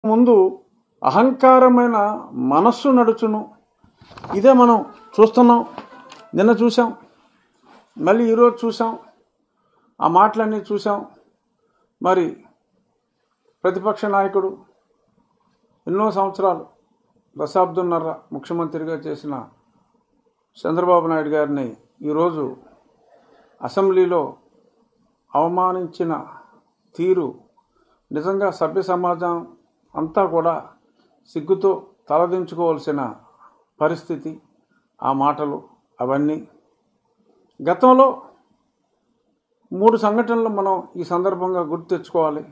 ముందు అహంకారమైన మనస్సు నడుచును ఇదే మనం చూస్తున్నాం నిన్న చూసాం మళ్ళీ ఈరోజు చూసాం ఆ మాటలన్నీ చూసాం మరి ప్రతిపక్ష నాయకుడు ఎన్నో సంవత్సరాలు దశాబ్దంన్నర ముఖ్యమంత్రిగా చేసిన చంద్రబాబు నాయుడు గారిని ఈరోజు అసెంబ్లీలో అవమానించిన తీరు నిజంగా సభ్య సమాజం అంతా కూడా సిగ్గుతో తలదించుకోవాల్సిన పరిస్థితి ఆ మాటలు అవన్నీ గతంలో మూడు సంఘటనలు మనం ఈ సందర్భంగా గుర్తు తెచ్చుకోవాలి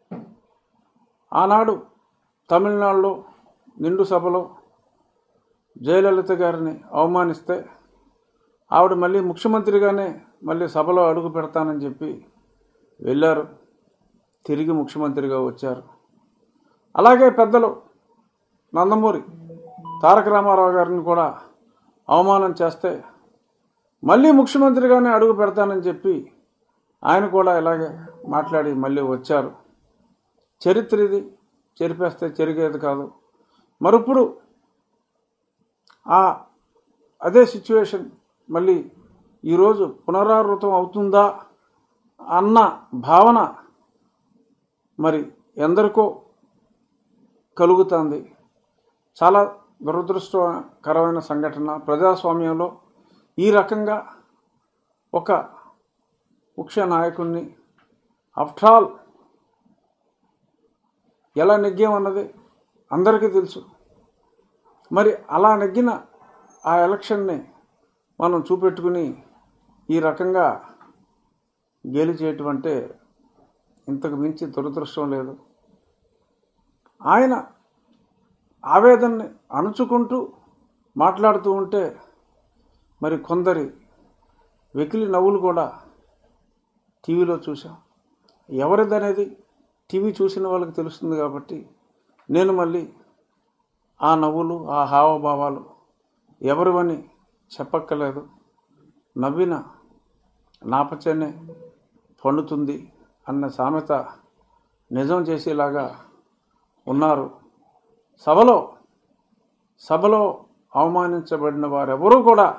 ఆనాడు తమిళనాడులో నిండు సభలో జయలలిత గారిని అవమానిస్తే ఆవిడ మళ్ళీ ముఖ్యమంత్రిగానే మళ్ళీ సభలో అడుగు పెడతానని చెప్పి వెళ్ళారు తిరిగి ముఖ్యమంత్రిగా వచ్చారు అలాగే పెద్దలు నందమూరి తారక రామారావు గారిని కూడా అవమానం చేస్తే మళ్ళీ ముఖ్యమంత్రిగానే అడుగు పెడతానని చెప్పి ఆయన కూడా ఇలాగే మాట్లాడి మళ్ళీ వచ్చారు చరిత్ర ఇది చెరిపేస్తే చెరిగేది కాదు మరిప్పుడు ఆ అదే సిచ్యువేషన్ మళ్ళీ ఈరోజు పునరావృతం అవుతుందా అన్న భావన మరి ఎందరికో కలుగుతుంది చాలా దురదృష్టకరమైన సంఘటన ప్రజాస్వామ్యంలో ఈ రకంగా ఒక ముఖ్య నాయకుడిని ఆఫ్టర్ ఆల్ ఎలా నెగ్గామన్నది అందరికీ తెలుసు మరి అలా నెగ్గిన ఆ ఎలక్షన్ని మనం చూపెట్టుకుని ఈ రకంగా గెలిచేయటం అంటే ఇంతకు మించి దురదృష్టం లేదు ఆయన ఆవేదనని అణుచుకుంటూ మాట్లాడుతూ ఉంటే మరి కొందరి వెకిలి నవ్వులు కూడా టీవీలో చూసాం ఎవరిదనేది టీవీ చూసిన వాళ్ళకి తెలుస్తుంది కాబట్టి నేను మళ్ళీ ఆ నవ్వులు ఆ హావభావాలు ఎవరివని చెప్పక్కర్లేదు నవ్విన నాపచనే పండుతుంది అన్న సామెత నిజం చేసేలాగా ఉన్నారు సభలో సభలో అవమానించబడిన వారెవరూ కూడా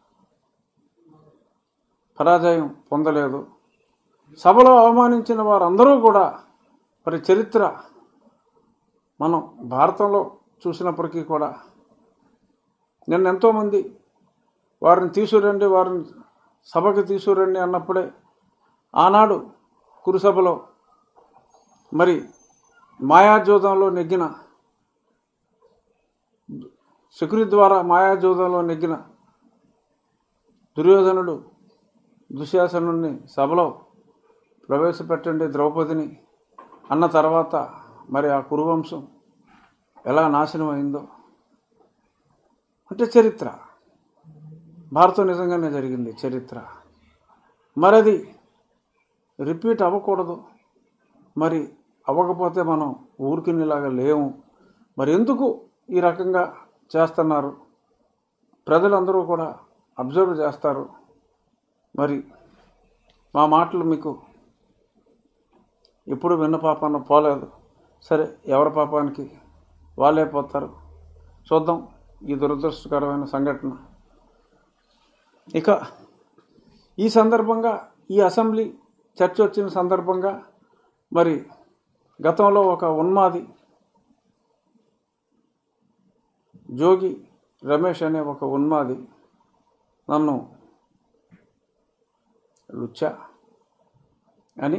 పరాజయం పొందలేదు సభలో అవమానించిన వారందరూ కూడా మరి చరిత్ర మనం భారతంలో చూసినప్పటికీ కూడా నిన్న ఎంతోమంది వారిని తీసుకురండి వారిని సభకి తీసుకురండి అన్నప్పుడే ఆనాడు కురుసభలో మరి మాయాజోదంలో నెగ్గిన శకుని ద్వారా మాయాజోదంలో నెగ్గిన దుర్యోధనుడు దుశ్శాసనుడిని సభలో ప్రవేశపెట్టండి ద్రౌపదిని అన్న తర్వాత మరి ఆ కురువంశం ఎలా నాశనం అయిందో అంటే చరిత్ర భారతం నిజంగానే జరిగింది చరిత్ర మరి అది రిపీట్ అవ్వకూడదు మరి అవ్వకపోతే మనం ఊరికినిలాగా లేవు మరి ఎందుకు ఈ రకంగా చేస్తున్నారు ప్రజలందరూ కూడా అబ్జర్వ్ చేస్తారు మరి మా మాటలు మీకు ఎప్పుడు విన్న పాపాన పోలేదు సరే ఎవరి పాపానికి వాళ్ళే పోతారు చూద్దాం ఈ దురదృష్టకరమైన సంఘటన ఇక ఈ సందర్భంగా ఈ అసెంబ్లీ చర్చ వచ్చిన సందర్భంగా మరి గతంలో ఒక ఉన్మాది జోగి రమేష్ అనే ఒక ఉన్మాది నన్ను లుచ్చ అని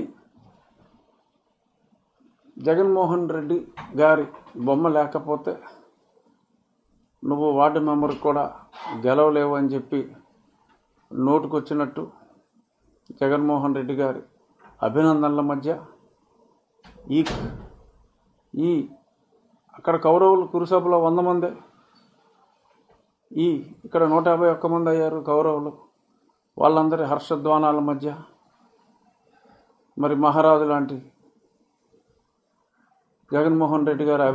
జగన్మోహన్ రెడ్డి గారి బొమ్మ లేకపోతే నువ్వు వార్డు మెంబర్ కూడా గెలవలేవు అని చెప్పి నోటుకొచ్చినట్టు జగన్మోహన్ రెడ్డి గారి అభినందనల మధ్య ఈ ఈ అక్కడ కౌరవులు కురుసభలో వంద మంది ఈ ఇక్కడ నూట యాభై ఒక్క మంది అయ్యారు కౌరవులు వాళ్ళందరి హర్షధ్వానాల మధ్య మరి మహారాజు లాంటి జగన్మోహన్ రెడ్డి గారు